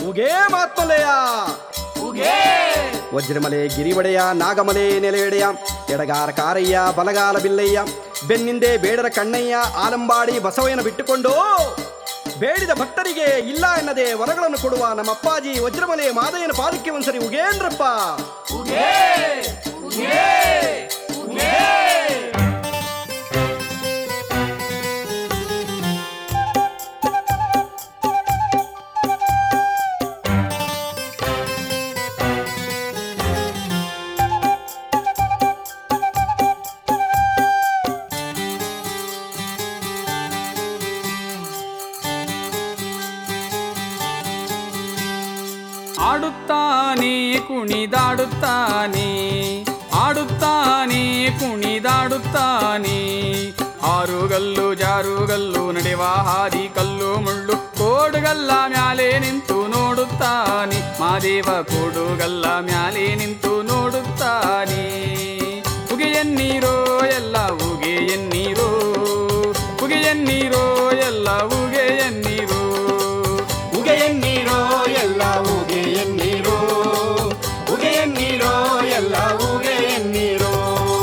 ಉಗೇ ಮಾತ್ಮಲೆಯ ವಜ್ರಮಲೆ ಗಿರಿವಡೆಯ ನಾಗಮಲೆ ನೆಲೆಯಡೆಯ ಎಡಗಾರ ಕಾರಯ್ಯ ಬಲಗಾಲ ಬಿಲ್ಲಯ್ಯ ಬೆನ್ನಿಂದೆ ಬೇಡರ ಕಣ್ಣಯ್ಯ ಆಲಂಬಾಡಿ ಬಸವಯ್ಯನ ಬಿಟ್ಟುಕೊಂಡು ಬೇಡಿದ ಭಕ್ತರಿಗೆ ಇಲ್ಲ ಎನ್ನದೆ ವರಗಳನ್ನು ಕೊಡುವ ನಮ್ಮ ಅಪ್ಪಾಜಿ ವಜ್ರಮಲೆ ಮಾದಯ್ಯನ ಪಾದಕ್ಕೆ ಒಂದ್ಸರಿ ಉಗೇಂದ್ರಪ್ಪ ಆಡುತ್ತಾನೆ ಕುಣಿದಾಡುತ್ತಾನೆ ಆಡುತ್ತಾನೆ ಕುಣಿದಾಡುತ್ತಾನೆ ಆರುಗಲ್ಲು ಜಾರುಗಲ್ಲು ನಡೆವ ಹಾದಿ ಕಲ್ಲು ಮುಳ್ಳು ಕೋಡುಗಲ್ಲ ಮ್ಯಾಲೆ ನಿಂತು ನೋಡುತ್ತಾನೆ ಮಾದೇವ ಕೋಡುಗಲ್ಲ ಮ್ಯಾಲೆ ನಿಂತು ನೋಡುತ್ತಾನೆ ಉಗೆಯನ್ನೀರೋ ಎಲ್ಲ ಉಗೆಯನ್ನೀರೋ ಉಗೆಯನ್ನೀರೋ ಎಲ್ಲ ಉಗೆಯನ್ನೀರೋ ಉಗೆಯನ್ನೀರೋ ಎಲ್ಲ ಉಗೆಯನ್ನೀರೋ ಉಗೆಯನ್ನೀರೋ ಎಲ್ಲ ಉಗೆಯನ್ನೀರೋ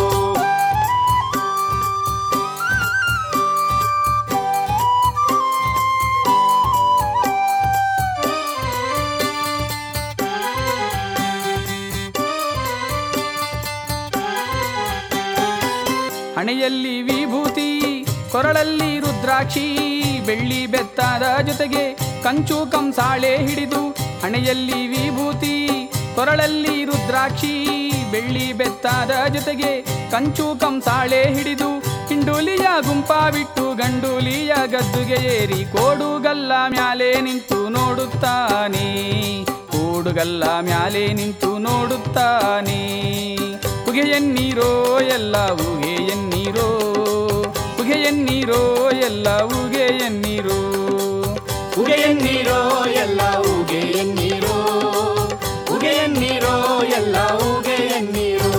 ಹಣೆಯಲ್ಲಿ ವಿಭೂತಿ ಕೊರಳಲ್ಲಿ ರುದ್ರಾಕ್ಷಿ ಬೆಳ್ಳಿ ಬೆತ್ತದ ಜೊತೆಗೆ ಕಂಚು ಕಂಸಾಳೆ ಹಿಡಿದು ಹಣೆಯಲ್ಲಿ ವಿಭೂತಿ ಕೊರಳಲ್ಲಿ ರುದ್ರಾಕ್ಷಿ ಬೆಳ್ಳಿ ಬೆತ್ತದ ಜೊತೆಗೆ ಕಂಚು ಕಂಸಾಳೆ ಹಿಡಿದು ಹಿಂಡೂಲಿಯ ಗುಂಪ ಬಿಟ್ಟು ಗಂಡೂಲಿಯ ಗದ್ದುಗೆ ಏರಿ ಕೋಡುಗಲ್ಲ ಮ್ಯಾಲೆ ನಿಂತು ನೋಡುತ್ತಾನೆ ಕೋಡುಗಲ್ಲ ಮ್ಯಾಲೆ ನಿಂತು ನೋಡುತ್ತಾನೆ ಉಗೆಯನ್ನೀರೋ ಎಲ್ಲ ಉಗೆಯನ್ನೀರೋ ಉಗೆಯನ್ನೀರೋ ಎಲ್ಲ ಉಗೆಯನ್ನೀರೋ ಉಗೆಯನ್ನೀರೋ ಎಲ್ಲ ಉಗೆಯನ್ನೀರೋ ಉಗೆಯನ್ನೀರೋ ಎಲ್ಲ ಉಗೆಯನ್ನೀರೋ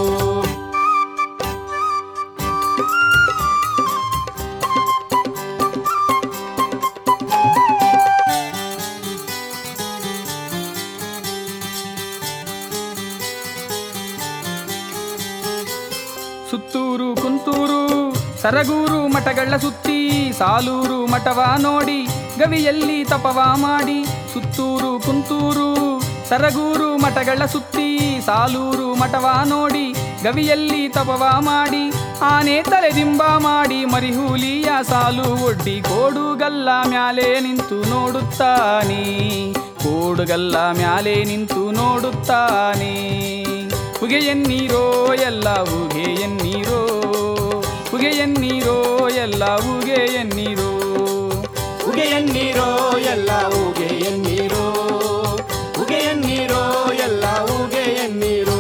ಸುತ್ತೂರು ಕುಂತೂರು ಸರಗೂರು ಮಠಗಳ ಸುತ್ತಿ ಸಾಲೂರು ಮಠವ ನೋಡಿ ಗವಿಯಲ್ಲಿ ತಪವ ಮಾಡಿ ಸುತ್ತೂರು ಕುಂತೂರು ಸರಗೂರು ಮಠಗಳ ಸುತ್ತಿ ಸಾಲೂರು ಮಠವ ನೋಡಿ ಗವಿಯಲ್ಲಿ ತಪವ ಮಾಡಿ ಆನೆ ತಲೆದಿಂಬ ಮಾಡಿ ಮರಿಹುಲಿಯ ಸಾಲು ಒಡ್ಡಿ ಕೋಡುಗಲ್ಲ ಮ್ಯಾಲೆ ನಿಂತು ನೋಡುತ್ತಾನೆ ಕೋಡುಗಲ್ಲ ಮ್ಯಾಲೆ ನಿಂತು ನೋಡುತ್ತಾನೆ ಉಗೆಯನ್ನೀರೋ ಎಲ್ಲ ಉಗೆಯನ್ನೀರೋ ಉಗೆಯನ್ನೀರೋ ಎಲ್ಲ ಉಗೆಯನ್ನೀರೋ ಉಗೆಯನ್ನೀರೋ ಎಲ್ಲ ಉಗೆಯನ್ನೀರೋ ಉಗೆಯನ್ನೀರೋ ಎಲ್ಲ ಉಗೆಯನ್ನೀರೋ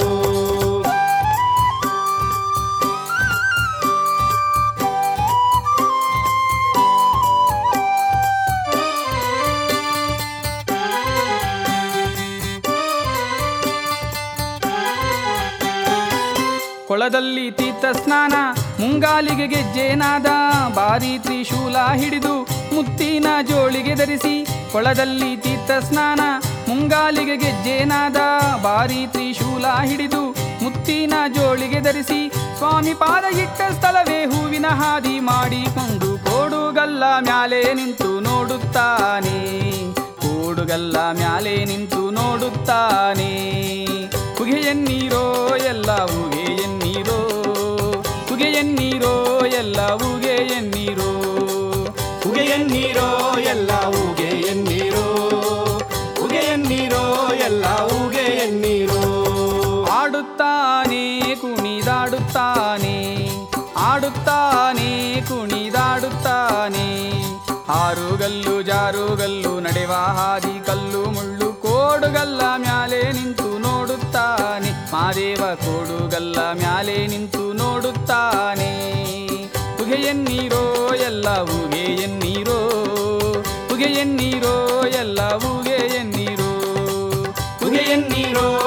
ಕೊಳದಲ್ಲಿ ತೀರ್ಥ ಸ್ನಾನ ಮುಂಗಾಲಿಗೆ ಗೆಜ್ಜೆನಾದ ಬಾರಿ ತ್ರಿಶೂಲ ಹಿಡಿದು ಮುತ್ತಿನ ಜೋಳಿಗೆ ಧರಿಸಿ ಕೊಳದಲ್ಲಿ ತೀರ್ಥ ಸ್ನಾನ ಮುಂಗಾಲಿಗೆ ಗೆಜ್ಜೆನಾದ ಬಾರಿ ತ್ರಿಶೂಲ ಹಿಡಿದು ಮುತ್ತಿನ ಜೋಳಿಗೆ ಧರಿಸಿ ಸ್ವಾಮಿ ಪಾದ ಇಟ್ಟ ಸ್ಥಳವೇ ಹೂವಿನ ಹಾದಿ ಮಾಡಿಕೊಂಡು ಕೋಡುಗಲ್ಲ ಮ್ಯಾಲೆ ನಿಂತು ನೋಡುತ್ತಾನೆ ಕೋಡುಗಲ್ಲ ಮ್ಯಾಲೆ ನಿಂತು ನೋಡುತ್ತಾನೆ ಉಗೆಯನ್ನೀರೋ ಎಲ್ಲ ಉಗೆಯನ್ನೀರೋ ಉಗೆಯನ್ನೀರೋ ಎಲ್ಲ ಉಗೆಯನ್ನೀರೋ ಉಗೆಯನ್ನೀರೋ ಎಲ್ಲ ಉಗೆಯನ್ನೀರೋ ಉಗೆಯನ್ನೀರೋ ಎಲ್ಲ ಉಗೆಯನ್ನೀರೋ ಆಡುತ್ತಾನೆ ಕುಣಿದಾಡುತ್ತಾನೆ ಆಡುತ್ತಾನೆ ಕುಣಿದಾಡುತ್ತಾನೆ ಆರುಗಲ್ಲು ಜಾರುಗಲ್ಲು ನಡೆವ ಹಾದಿ ಕಲ್ಲು ಮುಳ್ಳು ಕೋಡುಗಲ್ಲ ಮ್ಯಾಲೆ ನಿಂತು ನೋಡುತ್ತಾನೆ ಮಾದೇವ ಕೋಡುಗಲ್ಲ ಮ್ಯಾಲೆ ನಿಂತು ನೋಡುತ್ತಾನೆ ಉಗೆಯನ್ನೀರೋ ಎಲ್ಲ ಉಗೆಯನ್ನೀರೋ ಉಗೆಯನ್ನೀರೋ ಎಲ್ಲ ಉಗೆಯನ್ನೀರೋ ಉಗೆಯನ್ನೀರೋ